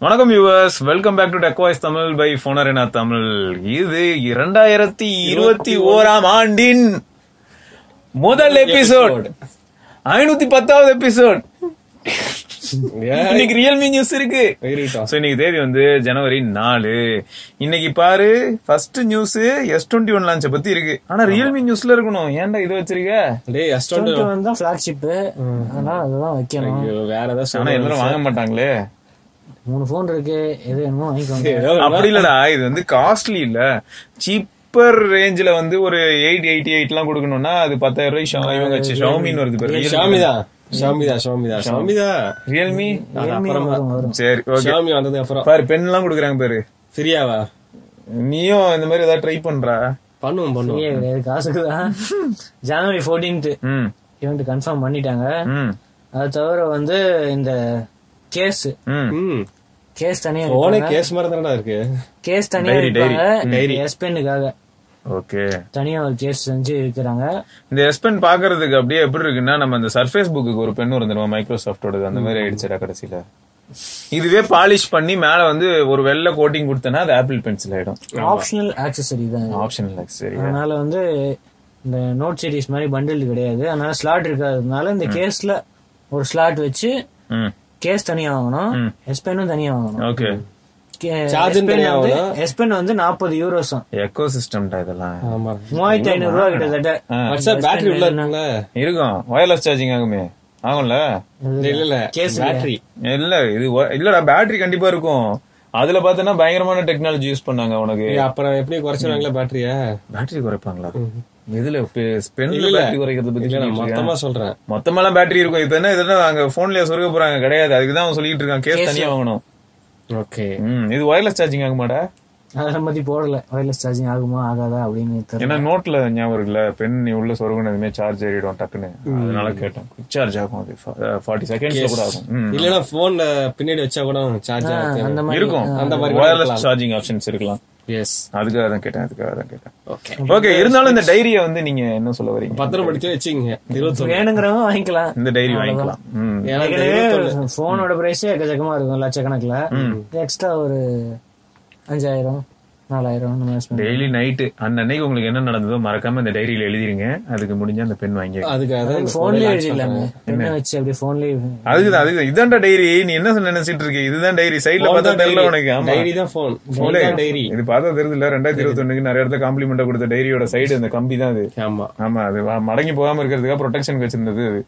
வணக்கம் yours welcome back to tech voice Tamil by போனரேனா தமிழ் இது இரண்டாயிரத்தி இருபத்தி ஓராம் ஆண்டின் முதல் எபிசோட் ஐநூத்தி பத்தாவது எபிசோட் இன்னைக்கு ரியல்மி நியூஸ் இருக்கு இருக்கட்டும். சோ இன்னைக்கு தேதி வந்து ஜனவரி நாலு இன்னைக்கு பாரு first news S twenty one லான்ச்ச பத்தி இருக்கு ஆனா ரியல்மி நியூஸ்ல இருக்கணும் ஏன்டா இது வச்சிருக்க டேய் அஸ்டோண்ட் வந்து தான் ஃபிளாக்ஷிப் அதனால அதுதான் வைக்கணும் வேற ஏதாவது ஆனா எல்லாரும் வாங்க மாட்டாங்களே மூணு போன் இருக்கு எது வேணுமோ வாங்கிக்கோங்க ஏதாவது அப்படி இல்லடா இது வந்து காஸ்ட்லி இல்ல சீப்பர் ரேஞ்சில வந்து ஒரு எயிட் எயிட்டி எயிட் எல்லாம் கொடுக்கணும்னா அது பத்தாயிரம் ரூபாய் ஷா- இவங்க ஷாமின்னு வருது பாரு ஷாமி தான் ஷாமி தான் ஷாமி தான் ஷாமி தான் ரியல்மி Realme வரும் வரும் சரி ஓகே ஷாமி வந்ததுக்கு அப்புறம் பாரு பென் எல்லாம் கொடுக்குறாங்க பாரு ஃப்ரீயாவா நீயும் இந்த மாதிரி ஏதாவது ட்ரை பண்றா பண்ணுவோம் பண்ணுவோம் ஏய், கிடையாது காசுக்கு தான் ஜனவரி ஃபோர்டீன்த் ம் இவன்ட் கன்ஃபார்ம் பண்ணிட்டாங்க ம் அது தவிர வந்து இந்த கேஸ் ம் ம் கேஸ் தனியா போனே இருப்பாங்க கேஸ் மாதிரி தானடா இருக்கு கேஸ் தனியா Diary, diary. இருப்பாங்க எஸ் பென்னுக்காக ஓகே தனியா ஒரு கேஸ் செஞ்சு இருக்கிறாங்க இந்த எஸ் பென் பாக்குறதுக்கு அப்படியே எப்படி இருக்குன்னா நம்ம இந்த சர்ஃபேஸ் புக்கு ஒரு பென் வந்துருவோம் மைக்ரோசாஃப்டோட அந்த மாதிரி ஆயிடுச்சுடா கடைசியில இதுவே பாலிஷ் பண்ணி மேல வந்து ஒரு வெள்ளை கோட்டிங் கொடுத்தனா அது ஆப்பிள் பென்சில் ஆயிடும் ஆப்ஷனல் ஆக்சசரி தான் இது. ஆப்ஷன் இல்லை சரி அதனால வந்து இந்த நோட் சீரிஸ் மாதிரி பண்டில் கிடையாது அதனால ஸ்லாட் இருக்காததுனால இந்த கேஸ்ல ஒரு ஸ்லாட் வச்சு ம் கேஸ் தனியா வாங்கணும் எஸ் பென்னும் தனியா வாங்கணும் ஓகே Charge உம் தனியா வாங்கணும். எஸ் பென் வந்து நாற்பது யூரோஸும் எக்கோ சிஸ்டம்டா இதெல்லாம் ஆமா மூவாயிரத்தி ஐநூறு ரூபா கிட்டத்தட்ட வாட்ஸ்அப் பேட்டரி உள்ள இருக்குல்ல இருக்கும் வயர்லெஸ் சார்ஜிங் ஆகுமே ஆகும்ல இல்ல இல்ல இல்ல Case பேட்டரி இல்ல இது wi- இல்லடா பேட்டரி கண்டிப்பா இருக்கும் அதுல பார்த்தனா பயங்கரமான டெக்னாலஜி யூஸ் பண்ணாங்க உனக்கு அப்புறம் எப்படி குறைச்சிருவாங்களா பேட்டரிய பேட்டரி குறைப்பாங்களா எதுல பென்ல இல்ல. பேட்டரி குறைக்கிறது பத்தி இல்ல நான் சொல்லிட்டு இருக்கியா? மொத்தமா சொல்றேன் மொத்தமெல்லாம் பேட்டரி இருக்கும் இது என்ன இதெல்லாம் அங்க போன்லயே சொருக போறாங்க கிடையாது அதுக்கு தான் அவன் சொல்லிட்டு இருக்கான் கேஸ் தனியா வாங்கணும் ஓகே ம், இது வயர்லெஸ் சார்ஜிங் ஆகுமாடா அதை பத்தி போடல ஒயர்லெஸ் சார்ஜிங் ஆகுமா ஆகாதா அப்படின்னு தெரியல ஏன்னா நோட்ல ஞாபகம் இருக்குல்ல பென் நீ உள்ள சொருகுனதுமே சார்ஜ் ஏறிடும் டக்குன்னு அதனால கேட்டேன் குவிக் சார்ஜ் ஆகும் அது ஃபார்ட்டி செகண்ட்ஸ்ல கூட ஆகும் ம். இல்லனா போன்ல பின்னாடி வச்சா கூட சார்ஜ் அந்த மாதிரி இருக்கும் அந்த மாதிரி வயர்லெஸ் சார்ஜிங் ஆப்ஷன்ஸ் இருக்கலாம் எஸ் அதுக்காக தான் கேட்டேன் அதுக்காக தான் கேட்டேன் ஓகே ஓகே இருந்தாலும் இந்த டைரியை வந்து நீங்க என்ன சொல்ல வரீங்க பத்திரம் படிச்சு வச்சுங்க இருபத்தி வேணுங்கிறவங்க வாங்கிக்கலாம் இந்த டைரி வாங்கிக்கலாம் ம். ஏற்கனவே போனோட பிரைஸே எக்கச்சக்கமா இருக்கும் லட்சக்கணக்குல எக்ஸ்ட்ரா ஒரு அஞ்சாயிரம் நாலாயிரம் இந்த மாதிரி spend டெய்லி நைட்டு அன்னன்னைக்கு உங்களுக்கு என்ன நடந்ததோ மறக்காம இந்த டைரியில எழுதிருங்க அதுக்கு முடிஞ்சா அந்த பென் வாங்கி அதுக்காக தான் இந்த போன்லயே phone launch எழுதிடலாமே பண்றாங்க. என்ன வச்சு அப்படியே போன்லயே அதுக்குதான் அதுக்கு இதான்டா டைரி நீ என்ன நினைச்சிட்டு இருக்க இதுதான் டைரி சைடுல Phone பார்த்தா தான் தெரியல diary. உனக்கு ஆமா Diary தான் phone. Phone இல்ல, தான் diary. இது பார்த்தா தெரியுது இல்ல ரெண்டாயிரத்தி இருபத்தி ஒண்ணுக்கு நிறைய இடத்துல காம்ப்ளிமெண்டா கொடுத்த டைரியோட சைடு இந்த கம்பி தான் அது ஆமா ஆமா அது வ- மடங்கி போகாம இருக்கிறதுக்காக ப்ரொடெக்ஷன் வச்சிருந்தது அது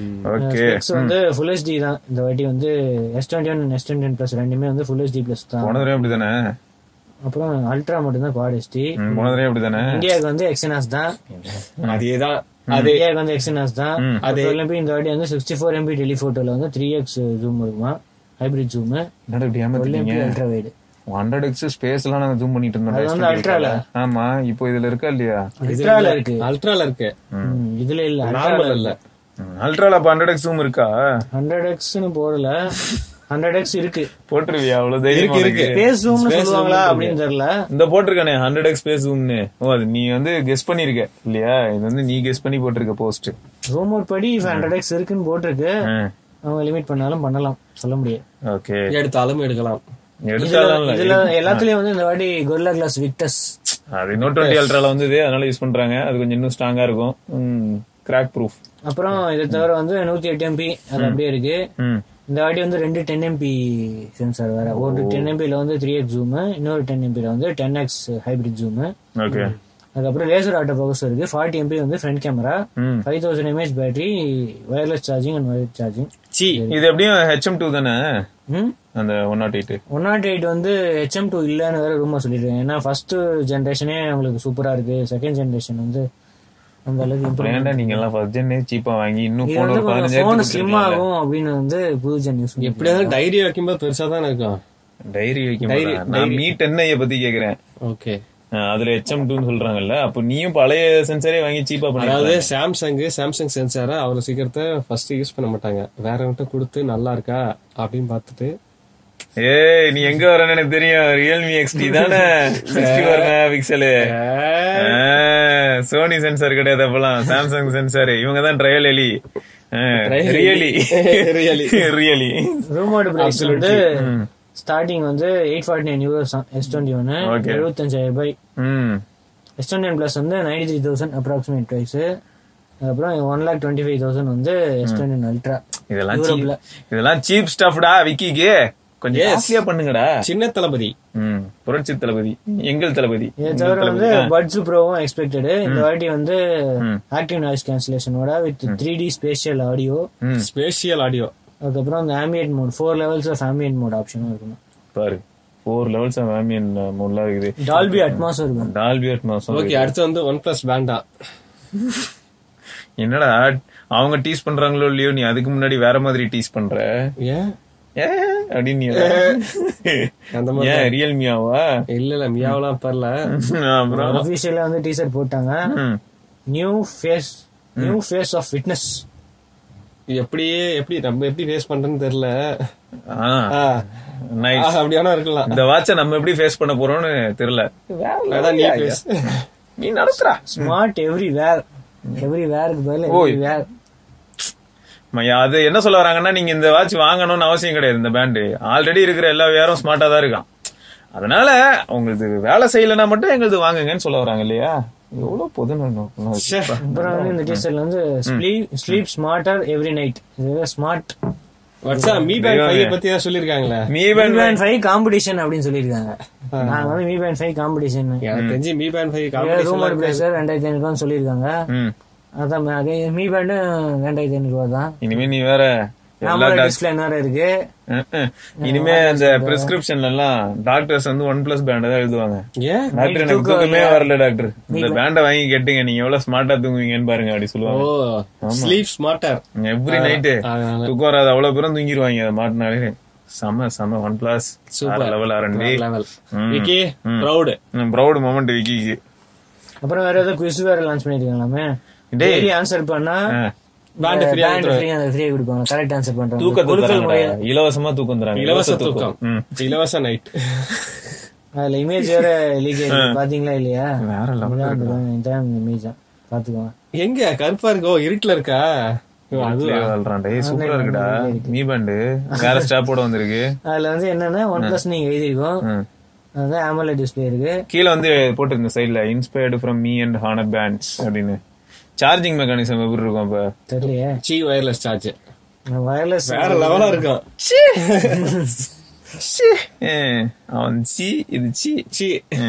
ஓகே Specs வந்து ஃபுல் ஹெச்டி தான் இந்த வாட்டி வந்து S twenty one S twenty one plus ரெண்டுமே வந்து ஃபுல் ஹெச்டி பிளஸ் தான் போன தடவை அப்படிதானே அப்புறம் அல்ட்ரா மட்டும் தான் குவாட் ஹெச்டி ம், போன தடவை அப்படிதானே இந்தியாவுக்கு வந்து எக்ஸினாஸ் தான் அதேதான் அதே இந்தியாவுக்கு வந்து எக்ஸினாஸ் தான் அதே. அது இந்த வாட்டி வந்து சிக்ஸ்டி ஃபோர் எம்பி டெலிஃபோட்டோல வந்து த்ரீ எக்ஸ் ஜூம் இருக்குமா ஹைபிரிட் ஜூம் என்னடா இப்படி டுவெல் ஏமாத்தீங்க MP ultra wide hundred X space எல்லாம் நாங்க ஜூம் பண்ணிட்டு அது வந்து இருந்தோம் அல்ட்ரால ஆமா இப்போ இதுல இருக்கா இல்லையா அல்ட்ரால இருக்கு அல்ட்ரால இருக்கு ம், இதுல இல்ல நார்மல் இல்ல அல்ட்ரால அப்ப ஹண்ட்ரட் எக்ஸ் ஜூம் இருக்கா ஹண்ட்ரட் எக்ஸ்னு போடல ஹண்ட்ரட் எக்ஸ் இருக்கு போட்டுருவியா அவ்வளவு தைரியம் இருக்கு ஸ்பேஸ் ஜூம்னு சொல்லுவாங்களா அப்படின்னு தெரியல இந்த போட்டிருக்கானே ஹண்ட்ரட் எக்ஸ் ஸ்பேஸ் ஜூம்னு ஓ அது நீ வந்து கெஸ் பண்ணிருக்க இல்லையா இது வந்து நீ கெஸ் பண்ணி போட்டிருக்க போஸ்ட் ரூமோட் படி ஹண்ட்ரட் எக்ஸ் இருக்குன்னு போட்டிருக்கு அவங்க லிமிட் பண்ணாலும் பண்ணலாம் சொல்ல முடியாது ஓகே எடுத்தாலும் எடுக்கலாம் எடுத்தாலும் இல்ல. இதுல எல்லாத்துலயும் வந்து இந்த வாட்டி கொரில்லா கிளாஸ் விக்டஸ் அது நோட் டுவெண்ட்டி அல்ட்ரால வந்தது அதனால யூஸ் பண்றாங்க அது கொஞ்சம் இன்னும் ஸ்ட்ராங்கா இருக்கும் கிராக் ப்ரூஃப் அப்புறம் இதை தவிர வந்து நூத்தி எட்டு எம்பி அது அப்படியே இருக்கு ம் இந்த வாட்டி வந்து ரெண்டு டென் எம்பி சென்சார் வேற ஒரு டென் எம்பில வந்து த்ரீ எக்ஸ் ஜூம் இன்னொரு டென் எம்பில வந்து ten X hybrid zoom okay அதுக்கப்புறம் லேசர் ஆட்டோ ஃபோக்கஸ் இருக்கு ஃபார்ட்டி எம்பி வந்து ஃப்ரண்ட் கேமரா ம் five thousand mAh battery wireless charging and wire charging C இது எப்படியும் ஹெச்எம் டூ தானே ம் அந்த one nought eight one nought eight வந்து ஹெச்எம் டூ இல்லைன்னு வேற ரூமா சொல்லிருக்கேன் ஏன்னா ஃபர்ஸ்ட் ஜென்ரேஷனே உங்களுக்கு சூப்பரா இருக்கு செகண்ட் ஜென்ரேஷன் வந்து அந்த அளவுக்கு improve ஏன்டா நீங்க எல்லாம் ஃபர்ஸ்ட் ஜென் சீப்பா வாங்கி இன்னும் இது போன வந்து ஒரு கொஞ்சம் பதினஞ்சாயிரத்துக்கு போன் ஸ்லிம் ஆகும் அப்படின்னு வந்து புது ஜென் யூஸ் எப்படியாவது டைரி வைக்கும்போது பெருசா தான் இருக்கும் டைரி வைக்க மாட்டேன். நான் மீ டென் பத்தி கேக்குறேன் ஓகே அஹ் அதுல ஹெச்எம் டூன்னு சொல்றாங்கல்ல அப்ப நீயும் பழைய சென்சரே வாங்கி சீப்பா பண்ணி அதாவது சாம்சங் சாம்சங் சென்சாரை அவ்வளவு சீக்கிரத்தை ஃபர்ஸ்ட் யூஸ் பண்ண மாட்டாங்க வேறவங்கிட்ட கொடுத்து நல்லா இருக்கா அப்படின்னு பார்த்துட்டு ஏய் நீ எங்க வரன்னு எனக்கு தெரியும் ரியல்மி எக்ஸ்டி தானே sixty four mega pixel Sony sensor கிடையாது அப்பெல்லாம் சாம்சங் சென்சார் இவங்க தான் ட்ரையல் எலி ரியலி Really. ரியலி ரூமோட பிரைஸ் வந்து ஸ்டார்டிங் வந்து eight forty nine euros S twenty ஒன்னு Okay. எழுபத்தஞ்சாயிரம் ரூபாய் ம் எஸ் டுவெண்ட்டி ஒன் பிளஸ் வந்து ninety three thousand approximate price அதுக்கப்புறம் one lakh twenty five thousand வந்து எஸ் டுவெண்ட்டி ஒன் அல்ட்ரா இதெல்லாம் யூரோப்ல. cheap- இதெல்லாம் சீப் ஸ்டஃப்டா விக்கிக்கு கொஞ்சம் Yes. காஸ்ட்லியா பண்ணுங்கடா சின்ன தளபதி ம் புரட்சி தளபதி எங்கள் தளபதி இதை எங்கள் தவிர வந்து தளபதி. பட்ஸ் ப்ரோவும் எக்ஸ்பெக்டட் இந்த வாட்டி வந்து ம். ஆக்டிவ் நாய்ஸ் கேன்சலேஷனோட with three D spatial audio ம், ஸ்பேஷியல் ஆடியோ அதுக்கப்புறம் அந்த ambient mode four levels of ambient mode ஆப்ஷனும் இருக்கும் பாரு ஃபோர் லெவல்ஸ் ஆஃப் ஆம்பியன் மோட்லாம் இருக்குது டால்பி அட்மாஸ் இருக்கும் டால்பி அட்மாஸ் ஓகே அடுத்து வந்து ஒன் பிளஸ் பேண்டா என்னடா அவங்க டீஸ் பண்றாங்களோ இல்லையோ நீ அதுக்கு முன்னாடி வேற மாதிரி டீஸ் பண்ற ஏன் ஏ அப்படின்னு நீ அந்த மாதிரி ஏன் ரியல்மியாவா இல்ல இல்ல மியாவெல்லாம் பரல அப்புறம் அபிஷியலா வந்து டீசர் போட்டாங்க ம். New face new face of fitness எப்படியே எப்படி நம்ம எப்படி ஃபேஸ் பண்றேன்னு தெரியல ஆ, ஆ, nice. ஆ, அப்படியானா இருக்கலாம் இந்த வாட்ச நம்ம எப்படி ஃபேஸ் பண்ண போறோம்னு தெரியல அதான் நீ face. நீ நடத்துறா ஸ்மார்ட் எவ்ரி வேர் எவ்ரி வேருக்கு பதில் ஓய். எவ்ரி வேர் மையா, அது என்ன சொல்ல வராங்கன்னா நீங்க இந்த வாட்ச் வாங்கணும்னு அவசியம் கிடையாது இந்த பேண்ட் ஆல்ரெடி இருக்கிற எல்லா வேரும் ஸ்மார்ட்டா தான் இருக்கான் அதனால உங்களுக்கு வேலை செய்யலைன்னா மட்டும் எங்களுக்கு வாங்குங்கன்னு சொல்ல வராங்க இல்லையா எவ்வளவு பொது நோக்கம் ச்சே. அப்புறம் வந்து இந்த டீசர்ல வந்து ஸ்லீப் ஸ்மார்ட்டர் எவ்ரி நைட் இது ஸ்மார்ட் வட்சா மீ பேண்ட் ஃபைவ் பத்தி தான் சொல்லிருக்காங்களே Mi Mi band band five competition அப்படின்னு சொல்லியிருக்காங்க நாங்க வந்து மீ பேண்ட் ஃபைவ் காம்படிஷன் எனக்கு தெரிஞ்சு Mi band five rumour competition பிளேசர் ரெண்டாயிரத்தி ஐநூறுவான்னு சொல்லியிருக்காங்க ம். அதான் அதே மீ பேண்டு ரெண்டாயிரத்தி ஐநூறு ரூபா தான் இனிமே நீ வேற எல்லா நம்மளோட doc- டிஸ்பிளே வேற இருக்கு அஹ், அஹ். இனிமே அந்த பிரிஸ்கிரிப்ஷன்ல எல்லாம் டாக்டர்ஸ் வந்து ஒன் பிளஸ் பேண்ட் தான் எழுதுவாங்க ஏன் டாக்டர் எனக்கு தூக்கமே வரல டாக்டர் இந்த பேண்டை வாங்கி கேட்டுங்க நீங்க எவ்வளவு ஸ்மார்ட்டா தூங்குவீங்கன்னு பாருங்க அப்படி ஓ சொல்லுவாங்க ஸ்லீப் ஸ்மார்ட்டர் எவ்ரி நைட்டு அதனால. தூக்கம் வராது அவ்வளவு பேரும் தூங்கிடுவாங்க அதை மாட்டினாலே செம செம ஒன் பிளஸ் Super. லெவல் ஆரண்டி level Vicky proud proud moment விக்கிக்கு அப்புறம் வேற ஏதோ குவிஸ் வேற லான்ச் பண்ணிருக்காங்களாமே டேய். டெய்லி ஆன்சர் பண்ணா பேண்ட் ஃப்ரீயா பேண்ட் ஃப்ரீ அந்த ஃப்ரீயா கொடுப்பாங்க கரெக்ட் ஆன்சர் பண்றாங்க தூக்கத்தை குலுக்கல் தராங்கடா. முறையில இலவசமா தூக்கம் தராங்க இலவச தூக்கம் ம். இலவச நைட் அதுல இமேஜ் வேற லீக் ஆயிருக்கு பாத்தீங்களா இல்லையா வேற level இதான் இதான் இமேஜ் தான் பாத்துக்கோங்க எங்க கருப்பா இருக்கோ இருட்டுல இருக்கா ஓ, அது அதுலயே வாழ்றான்டா. ஏய், சூப்பரா இருக்குடா மீ பேண்டு வேற ஸ்டாப்போட வந்திருக்கு அதுல வந்து என்னன்னா ஒன் பிளஸ் நீங்க எழுதிருக்கோம் ம். அது AMOLED டிஸ்பிளே இருக்கு கீழ வந்து போட்டிருந்த சைடுல inspired from Mi and Honor bands அப்படின்னு சார்ஜிங் மெக்கானிசம் எப்படி இருக்கும் அப்ப தெரியலையே சி வயர்லெஸ் சார்ஜ் வயர்லெஸ் வேற லெவலா இருக்கும் ஏ, அவன் சி இது சி சி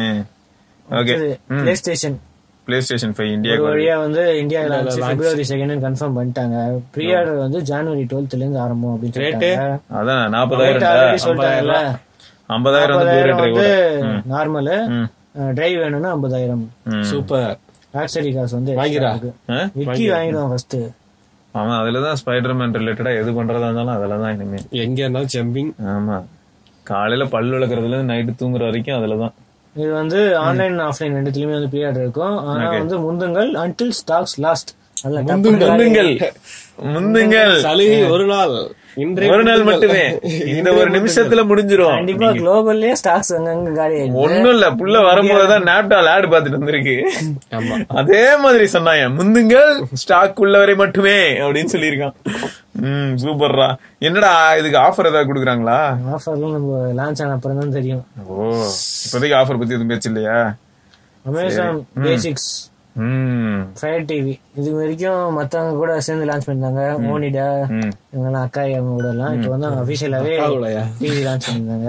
okay PlayStation PlayStation five India ஒரு வழியா வந்து இந்தியாவில பிப்ரவரி செகண்ட் கன்ஃபார்ம் பண்ணிட்டாங்க ப்ரீ ஆர்டர் வந்து ஜனவரி டுவெல்த்ல இருந்து ஆரம்பம் அப்படின்னு சொல்லிட்டாங்க அதான் நாற்பதாயிரம் ஆல்ரெடி சொல்லிட்டாங்கல்ல ஐம்பதாயிரம் வந்து ஐம்பதாயிரம் பியூரேட் வந்து டிரைவர் நார்மல் ம். டிரைவ் வேணும்னா ஐம்பதாயிரம் சூப்பர் ஆக்சரி காசு வந்து வாங்கிடா. extra இருக்கு. விக்கி வாங்கிடுவான் ஃபர்ஸ்ட் அவன் அதுலதான் ஸ்பைடர்மேன் ரிலேட்டடா எது பண்றதா இருந்தாலும் அதுலதான் இனிமே எங்க இருந்தாலும் ஜம்பிங் ஆமா காலையில பல் விளக்குறதுல இருந்து நைட்டு தூங்குற வரைக்கும் அதுலதான் இது வந்து ஆன்லைன் ஆஃப்லைன் ரெண்டுத்துலயுமே வந்து ப்ரீ ஆர்டர் இருக்கும் ஆனா வந்து முந்துங்கள் until ஸ்டாக்ஸ் லாஸ்ட் அல்ல முந்துங்கள் முந்துங்கள் சலுகை ஒரு நாள் இன்றைய ஒரு நாள் மட்டுமே இந்த ஒரு நிமிஷத்துல முடிஞ்சிரும் கண்டிப்பா குளோபல்லயே ஸ்டாக்ஸ் அங்கங்க காலி ஆயிடுது ஒண்ணும் இல்ல புள்ள வரும்போதுதான் நாப்டால் ஆடு பாத்துட்டு வந்திருக்கு ஆமா அதே மாதிரி சொன்னாங்க முந்துங்கள் ஸ்டாக் உள்ளவரை மட்டுமே அப்படின்னு சொல்லியிருக்கான் ம் சூப்பர்ரா என்னடா இதுக்கு ஆஃபர் ஏதாவது கொடுக்குறாங்களா ஆஃபர்லாம் நம்ம லான்ச் ஆன அப்புறம் தான் தெரியும் ஓ இப்போதைக்கு ஆஃபர் பத்தி எதுவும் பேச்சு இல்லையா அமேசான் பேசிக்ஸ் ம் ஃபயர் டிவி இது வரைக்கும் மத்தவங்க கூட சேர்ந்து லான்ச் பண்ணிருந்தாங்க ஓனிடா ம் இவங்கெல்லாம் அக்காய் அவங்க கூட எல்லாம் இப்போ வந்து அபிஷியலாவே அக்காவுடையா? டிவி லான்ச் பண்ணிருந்தாங்க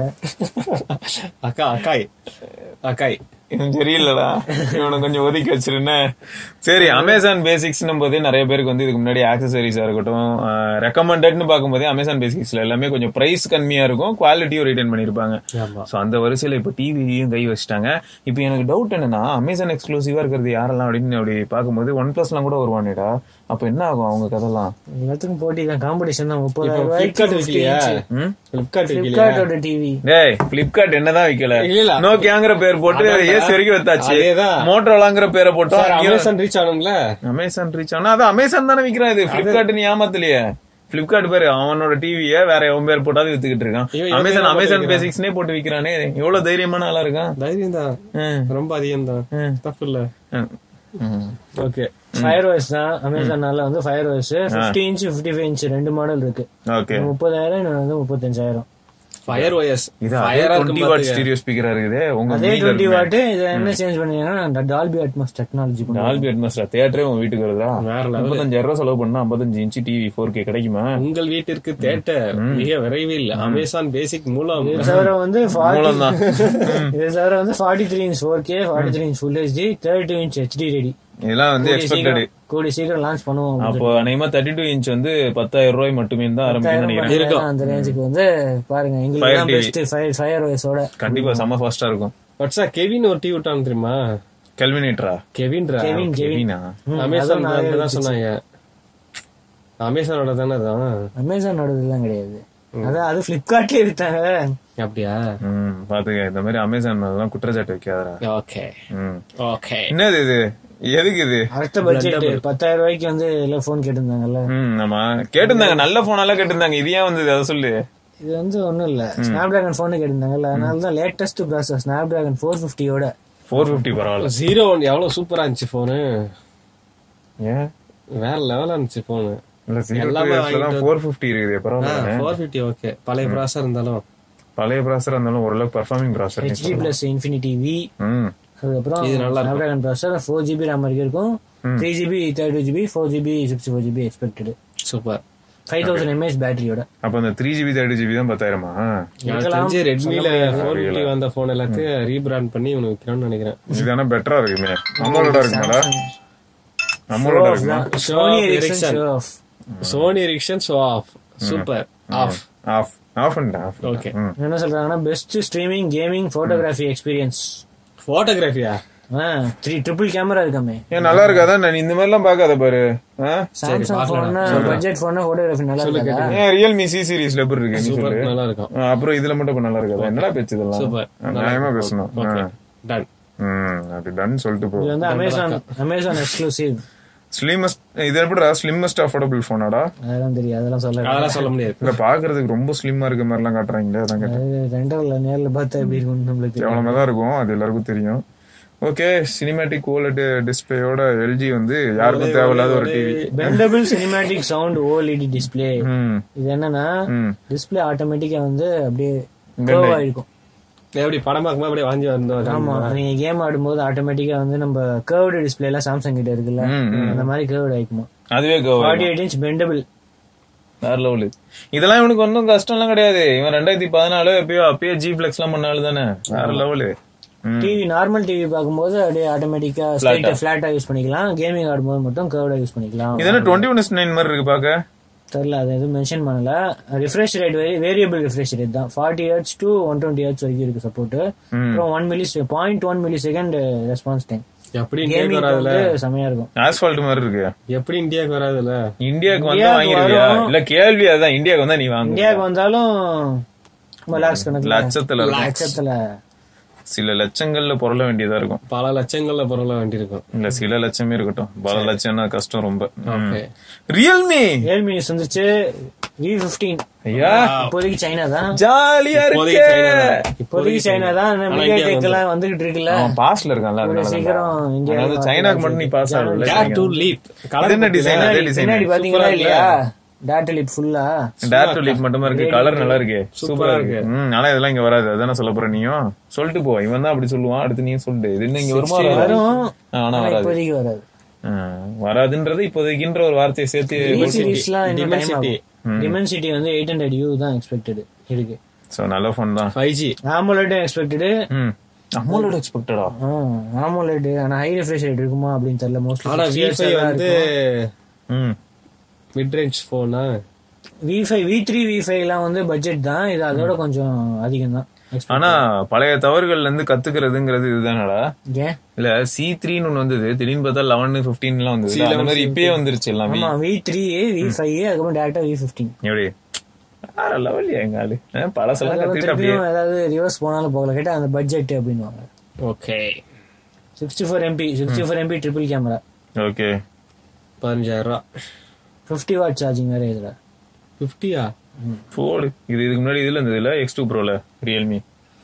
அக்கா அக்காய் அக்காய் இவன் சரியில்லடா இவனை கொஞ்சம் ஒதுக்கி வச்சிருந்தேன் சரி அமேசான் பேசிக்ஸ் போதே நிறைய பேருக்கு வந்து இதுக்கு முன்னாடி ஆக்சசரிஸா இருக்கட்டும் ரெக்கமெண்டட்னு பார்க்கும்போதே அமேசான் பேசிக்ஸ்ல எல்லாமே கொஞ்சம் பிரைஸ் கம்மியா இருக்கும் குவாலிட்டியும் ரிட்டர்ன் பண்ணிருப்பாங்க ஆமா சோ அந்த வரிசையில இப்ப டிவியும் கை வச்சிட்டாங்க இப்போ எனக்கு டவுட் என்னன்னா அமேசான் எக்ஸ்க்ளூசிவா இருக்கிறது யாரெல்லாம் அப்படின்னு அப்படி பார்க்கும்போது ஒன் பிளஸ்லாம் கூட வருவானேடா அப்ப என்ன ஆகும் அவங்க கதெல்லாம் எல்லாத்துக்கும் போட்டி தான் காம்படிஷன் தான் இப்போ முப்பதாயிரம் பிளிப்கார்ட் இருக்கலையா ம்? பிளிப்கார்ட் இருக்கலையா பிளிப்கார்ட்டோட டிவி டேய் பிளிப்கார்ட் என்னதான் விக்கல இல்ல, இல்ல. நோக்கியாங்கிற பேர் போட்டு ஏசி வரைக்கும் வந்தாச்சு அதேதான். மோட்டரோலாங்கிற பேரை போட்டோம் அமேசான் ரீச் ஆகணும்ல அமேசான் ரீச் ஆனா அது அமேசான் தானே விக்கிறான் இது பிளிப்கார்ட் நீ ஏமாத்தலையே பிளிப்கார்ட் பேரு அவனோட டிவிய வேற எவன் பேர் போட்டாலும் வித்துக்கிட்டு இருக்கான் இவன் இவன் அமேசான் பேரை அமேசான் போட்டு பேசிக்ஸ்னே போட்டு விக்கிறானே எவ்வளவு தைரியமான ஆளா இருக்கான் தைரியம் தான் ம், ரொம்ப அதிகம் தான் ம், தப்பு இல்ல ம், ம். ஓகே ஃபயர் வாய்ஸ் தான் அமேசான்னால வந்து Fire voice fifty inch fifty five inch ரெண்டு மாடல் இருக்கு ஓகே முப்பதாயிரம் இன்னொன்று வந்து முப்பத்தஞ்சாயிரம் ஃபயர் ஒயர்ஸ் இது அதே டுவெண்ட்டி வாட் ஸ்டீரியோ ஸ்பீக்கரா இருக்குது உங்க அதே டுவெண்ட்டி வாட்டு இதை என்ன சேஞ்ச் பண்ணீங்கன்னா டால்பி அட்மாஸ் டெக்னாலஜி டால்பி அட்மாஸ்டர் தேட்டரே உங்க வீட்டுக்கு வருதா வேற level. முப்பத்தஞ்சாயிரம் ரூபாய் செலவு பண்ணா ஐம்பத்தஞ்சு இன்ச்சு டிவி ஃபோர் கே கிடைக்குமா உங்கள் வீட்டிற்கு தேட்டர் மிக விரைவில் அமேசான் பேசிக் மூலம் இது தவிர வந்து மூலம் தான் இது தவிர வந்து forty three inch four K forty three inch full HD thirty two inch HD ready இதெல்லாம் வந்து எக்ஸ்பெக்டட் கூடி சீக்கிரம் லான்ச் பண்ணுவோம் அப்போ அநேகமா தேர்ட்டி டூ இன்ச் வந்து பத்தாயிரம் ரூபாய் மட்டுமே தான் ஆரம்பிக்கும் நினைக்கிறேன் இருக்கும். அந்த ரேஞ்சுக்கு வந்து பாருங்க எங்களுக்கு Fire தான் TV. பெஸ்ட் ஃபயர் வயசோட கண்டிப்பா செம்ம ஃபாஸ்டா இருக்கும் வாட்ஸா கெவின் ஒரு டீ விட்டான் தெரியுமா கெல்வினேட்டரா கெவின்ரா கெவின் கெவின் கெவினா அமேசான் தான் சொன்னாங்க அமேசானோட தானே அதான் அமேசானோட இதெல்லாம் கிடையாது அதான் அது பிளிப்கார்ட்லயே வித்தாங்க அப்படியா ம் பாத்துக்க இந்த மாதிரி அமேசான் மேலாம் குற்றச்சாட்டு வைக்காதடா ஓகே ம் ஓகே என்னது இது எதுக்கு இது அடுத்த பட்ஜெட் பத்தாயிரம் ரூபாய்க்கு வந்து எல்லாம் போன் கேட்டிருந்தாங்கல்ல ம் ஆமா கேட்டிருந்தாங்க நல்ல போனெல்லாம் கேட்டிருந்தாங்க இது ஏன் வந்தது அதை சொல்லு இது வந்து ஒண்ணும் இல்ல ஸ்னாப் டிராகன் போன் கேட்டிருந்தாங்கல்ல அதனால தான் latest process Snapdragon four ஃபிஃப்டியோட ஃபோர் ஃபிஃப்டி பரவாயில்ல ஜீரோ ஒன் எவ்வளவு சூப்பரா இருந்துச்சு போனு ஏன் வேற லெவலா இருந்துச்சு போனு இல்ல எல்லாமே ஜீரோ ஃபோர் ஃபிஃப்டி இருக்குது பரவாயில்ல ஃபோர் ஃபிஃப்டி ஓகே பழைய ப்ராசர் இருந்தாலும் பழைய ப்ராசர் இருந்தாலும் ஓரளவுக்கு பர்ஃபார்மிங் ப்ராசர் ஹெச்டி பிளஸ் இன்ஃபினிட்டி வி ம் அதுக்கப்புறம் Snapdragon processor four GB RAM வரைக்கும் இருக்கும் three GB thirty GB four GB sixty four GB expected super five thousand mAh பேட்டரியோட அப்ப அந்த த்ரீ ஜிபி தேர்ட்டி ஜிபி தான் பத்தாயிரமா எனக்கு தெரிஞ்சு ரெட்மில ஃபோர் ஃபிஃப்டி வந்த போன் எல்லாத்தையும் ரீபிராண்ட் பண்ணி இவனுக்கு விற்கணும்னு நினைக்கிறேன் இது ஆனா பெட்டரா இருக்குமே நம்மளோட இருக்குங்களா நம்மளோட இருக்குமா Sony Ericsson. Ericsson show off Sony Ericsson show off super off off off and off okay என்ன சொல்றாங்கன்னா best streaming gaming photography experience போட்டோகிராஃபியா த்ரீ ட்ரிபிள் கேமரா இருக்காமே ஏன் நல்லா இருக்காதா நான் இந்த மாதிரி எல்லாம் பாக்காத பாரு ஆ? Samsung phone budget phone photography நல்லா இருக்கா ஏன் ரியல்மி சி சீரிஸ்ல எப்படி இருக்கு நீ சூப்பர் சொல்லு நல்லா இருக்கும் ஆ, அப்புறம் இதுல மட்டும் இப்ப நல்லா இருக்காதா என்னடா பேச்சு இதெல்லாம் சூப்பர் ஆ, நியாயமா பேசணும் ஓகே டன் ம் அப்படி டன் சொல்லிட்டு போ இது வந்து அமேசான் அமேசான் எக்ஸ்க்ளூசிவ் ஸ்லிமஸ்ட் இது எப்படிடா ஸ்லிம்மஸ்ட் அஃபோர்டபுள் போனாடா அதெல்லாம் தெரியும் அதெல்லாம் சொல்ல அதெல்லாம் சொல்ல முடியாது இல்ல பாக்குறதுக்கு ரொம்ப ஸ்லிம்மா இருக்க மாதிரி எல்லாம் காட்டுறாங்களே அதான் கேட்டேன் அது ரெண்டரில் நேர்ல பார்த்தா எப்படி இருக்கும்னு நம்மளுக்கு தெரியும். எவ்வளவு தான் இருக்கும் அது எல்லாருக்கும் தெரியும் ஓகே சினிமேட்டிக் குவாலிட்டி டிஸ்பிளேயோட எல்ஜி வந்து யாருக்கும் தேவையில்லாத ஒரு TV bendable cinematic sound OLED display ம் இது என்னன்னா ம் டிஸ்ப்ளே ஆட்டோமேட்டிக்கா வந்து அப்படியே curve ஆயிருக்கும் எப்படி படம் பார்க்கும்போது அப்படியே வாங்கி வந்தோம் ஆமா நீங்க கேம் ஆடும்போது ஆட்டோமேட்டிக்கா வந்து நம்ம கர்வ்டு டிஸ்ப்ளே எல்லாம் சாம்சங் கிட்ட இருக்குல்ல ம், ம். அந்த மாதிரி கர்வ்டு ஆயிக்குமா அதுவே கோவா ஃபார்ட்டி எயிட் இன்ச் பெண்டபிள் வேற லெவலு இதெல்லாம் இவனுக்கு ஒன்றும் கஷ்டம் எல்லாம் கிடையாது இவன் ரெண்டாயிரத்தி பதினாலு எப்பயோ அப்பயே ஜி பிளெக்ஸ் எல்லாம் பண்ணாலு தானே வேற லெவலு டிவி நார்மல் டிவி பார்க்கும்போது அப்படியே ஆட்டோமேட்டிக்கா ஸ்ட்ரைட்டா ஃபிளாட்டா யூஸ் பண்ணிக்கலாம் கேமிங் ஆடும்போது மட்டும் கர்வ்டா யூஸ் பண்ணிக்கலாம் இது என்ன டுவெண்ட்டி ஒன் நைன் மாதிரி இருக்கு பாக்க தெரியல அது எதுவும் மென்ஷன் பண்ணல refresh rate variable refresh rate தான் forty hertz to one twenty hertz வரைக்கும் இருக்கு சப்போர்ட் அப்புறம் one milli point one millisecond response time எப்படி இந்தியாவுக்கு கேமிங் வராதுல வந்து செமையா இருக்கும் ஆஸ்பால்ட் மாதிரி இருக்கு எப்படி இந்தியாவுக்கு வராதுல இந்தியாவுக்கு வந்தா இந்தியாவுக்கு வாங்கிருவியா வரும். இல்ல கேள்வி அதான் இந்தியாவுக்கு வந்தா நீ வாங்க இந்தியாவுக்கு வந்தாலும் லாக்ஸ் கணக்குல லட்சத்துல இருக்கும். லட்சத்துல சில லட்சங்கள்ல பொருள வேண்டியதா இருக்கும் பல லட்சங்கள்ல பொருள வேண்டியிருக்கும் இல்ல சில லட்சமே இருக்கட்டும் பல லட்சம்னா கஷ்டம் ரொம்ப ஓகே ரியல்மி ரியல்மி வந்துச்சு வி பிப்டீன் ஐயா இப்போதைக்கு சைனா தான் ஜாலியா இப்போதைக்கு இருக்கு China தான். இப்போதைக்கு சைனா தான் மீடியா டெக் எல்லாம் வந்துகிட்டு இருக்குல்ல அவன் பாஸ்ல இருக்கான்ல கூடிய அதனால சீக்கிரம் இந்தியா இந்தியா சைனாக்கு மட்டும் நீ பாஸ் ஆகல Dare to leap இது என்ன டிசைன் அதே பின்னாடி டிசைன் பின்னாடி பாத்தீங்களா இல்லையா டாட்டா லிப் ஃபுல்லா டேர் டு லீப் மட்டுமா இருக்கு கலர் நல்லா இருக்கு சூப்பரா இருக்கு ம் ஆனா இதெல்லாம் இங்க வராது அதானே சொல்ல போற நீயும் சொல்லிட்டு போ இவன் தான் அப்படி சொல்லுவான் அடுத்து நீ சொல்லிட்டு இது என்ன இங்க வருமா வராது? வரும் ஆ, ஆனா ஆனா வராது இப்போதைக்கு வராது ஆ, வராதுன்றது இப்போதைக்குன்ற ஒரு வார்த்தையை சேர்த்து வி சீரிஸ்லாம் இன்னும் டைம் Dimensity. ஆகும் டிமென்சிட்டி வந்து எயிட் ஹண்ட்ரட் யூ தான் எக்ஸ்பெக்டட் இருக்கு சோ நல்ல ஃபோன் தான் ஃபைவ் ஜி ஆமோலெட்டும் எக்ஸ்பெக்டட் ம் அமௌலோட எக்ஸ்பெக்டடா ஆமோலெட் ஆனா ஹை ரெஃப்ரெஷ் ரேட் இருக்குமா அப்படின்னு தெரியல ஆனா வி மோஸ்ட்லி வந்து ம் மிட் ரேஞ்ச் போனா V five V three V five எல்லாம் வந்து பட்ஜெட் தான் இது அதோட கொஞ்சம் அதிகம் தான் ஆனா பழைய தவறுகள்ல இருந்து கத்துக்கிறதுங்கிறது இதுதானடா ஏன் இல்ல சி த்ரீன்னு ஒண்ணு வந்தது திடீர்னு பார்த்தா லெவன் பிப்டீன் எல்லாம் வந்தது அந்த மாதிரி இப்பயே வந்துருச்சு எல்லாமே ஆமா வி த்ரீ வி ஃபைவ் அதுக்கப்புறம் டேரக்டா வி ஃபிஃப்டீன் எப்படி வேற லெவல் எங்க ஆளு ஆ, பழசெல்லாம் கத்துக்கிட்டு அப்படியே திருப்பியும் ஏதாவது ரிவர்ஸ் போனாலும் போகல கேட்டா அந்த பட்ஜெட் அப்படின்னுவாங்க okay sixty four MP sixty four MP triple camera okay பதினஞ்சாயிரம் ரூபா ஃபிஃப்டி வாட் சார்ஜிங் வேற இதுல பிப்டியா போடு இது இதுக்கு முன்னாடி இதுல இருந்ததுல எக்ஸ் டூ ப்ரோல ரியல்மி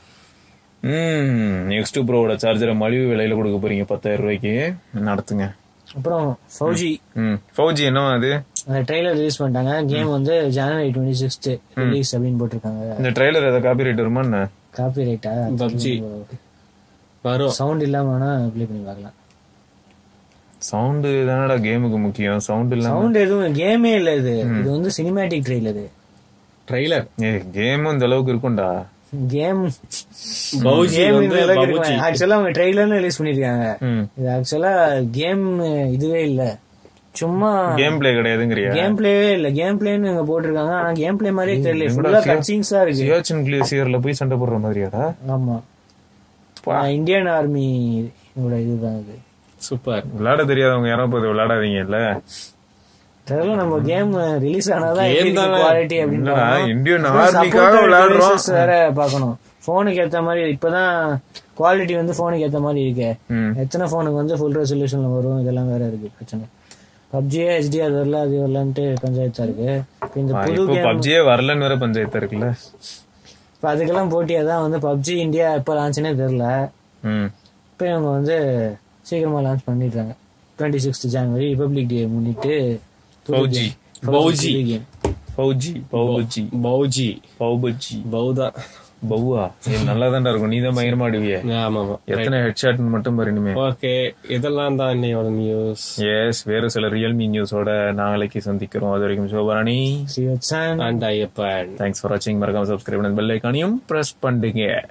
ம் எக்ஸ் டூ ப்ரோவோட சார்ஜரை மலிவு விலையில கொடுக்க போறீங்க பத்தாயிரம் ரூபாய்க்கு நடத்துங்க அப்புறம் ஃபௌஜி ம் ஃபௌஜி என்ன அது அந்த ட்ரெய்லர் ரிலீஸ் பண்ணிட்டாங்க கேம் வந்து ஜனவரி டுவெண்ட்டி சிக்ஸ்த் ரிலீஸ் அப்படின்னு போட்டிருக்காங்க இந்த ட்ரைலர் ஏதாவது காப்பி ரைட் வருமா என்ன காப்பி ரைட்டா PUBG. வரும் சவுண்ட் இல்லாம வேணா ப்ளே பண்ணி பார்க்கலாம் சவுண்டு தானடா கேமுக்கு முக்கியம் சவுண்ட் இல்லாம சவுண்ட் எதுவும் கேமே இல்ல இது இது வந்து சினிமேட்டிக் ட்ரெய்லர் ட்ரைலர் ஏ கேமும் இந்த அளவுக்கு இருக்கும்டா கேம் பவுஜி கேம் வந்து இந்த அளவுக்கு பபுஜி இருக்கும் ஆக்சுவலா அவங்க ட்ரெய்லர்னு ரிலீஸ் பண்ணிருக்காங்க ம் இது ஆக்சுவலா கேம் இதுவே இல்ல சும்மா கேம் பிளே கிடையாதுங்கிறியா கேம் பிளேவே இல்ல கேம் பிளேன்னு இங்க போட்டிருக்காங்க ஆனா கேம் பிளே மாதிரியே தெரியல ஃபுல்லா கட்சிங்ஸா இருக்கு சியாச்சின் கிளேசியர்ல போய் சண்டை போடுற மாதிரியாடா ஆமா இந்தியன் ஆர்மி இதுதான் இது சூப்பர் விளையாட தெரியாதவங்க யாரோ போது விளையாடாதீங்கல்ல தெரியல நம்ம கேம் ரிலீஸ் ஆனாதான் Game எப்படி தானே. குவாலிட்டி அப்படின்னு என்னடா, பார்க்கணும். இந்தியன் அப்புறம் ஆர்மிக்காக supported விளையாடுறோம் devices வேற பார்க்கணும் போனுக்கு ஏத்த மாதிரி இப்பதான் குவாலிட்டி வந்து போனுக்கு ஏத்த மாதிரி இருக்கு ம். எத்தனை போனுக்கு வந்து ஃபுல் ரெசல்யூஷன்ல வரும் இதெல்லாம் வேற இருக்கு பிரச்சனை பப்ஜியே ஹெச்டிஆர் வரல அது வரலன்ட்டு பஞ்சாயத்தா இருக்கு இப்ப இந்த புது இப்போ கேம் பப்ஜியே வரலன்னு வேற பஞ்சாயத்து இருக்குல்ல இப்ப அதுக்கெல்லாம் போட்டியா தான் வந்து பப்ஜி இந்தியா எப்ப லான்ச்னே தெரியல ம் இப்போ இவங்க வந்து சீக்கிரமா லான்ச் பண்ணிடுறாங்க டுவெண்ட்டி சிக்ஸ்த் ஜனவரி ரிபப்ளிக் டே முன்னிட்டு பவுஜி பவுஜி கேம் பவுஜி பவுஜி பவுஜி பவுபஜி பவுதா பவுவா இது நல்லா இருக்கும் நீ தான் பயங்கரமா ஆடுவிய ஆமா ஆமா எத்தனை ஹெட்ஷாட் மட்டும் பாரு இனிமே ஓகே இதெல்லாம் தான் இன்னையோட நியூஸ் எஸ் வேற சில ரியல்மி நியூஸோட நாளைக்கு சந்திக்கிறோம் அது வரைக்கும் Sobarani Srivatsan and Ayyappan thanks for வாட்சிங் மறக்காம சப்ஸ்கிரைப் பண்ணி பெல் ஐக்கானையும் பிரஸ் பண்ணுங்க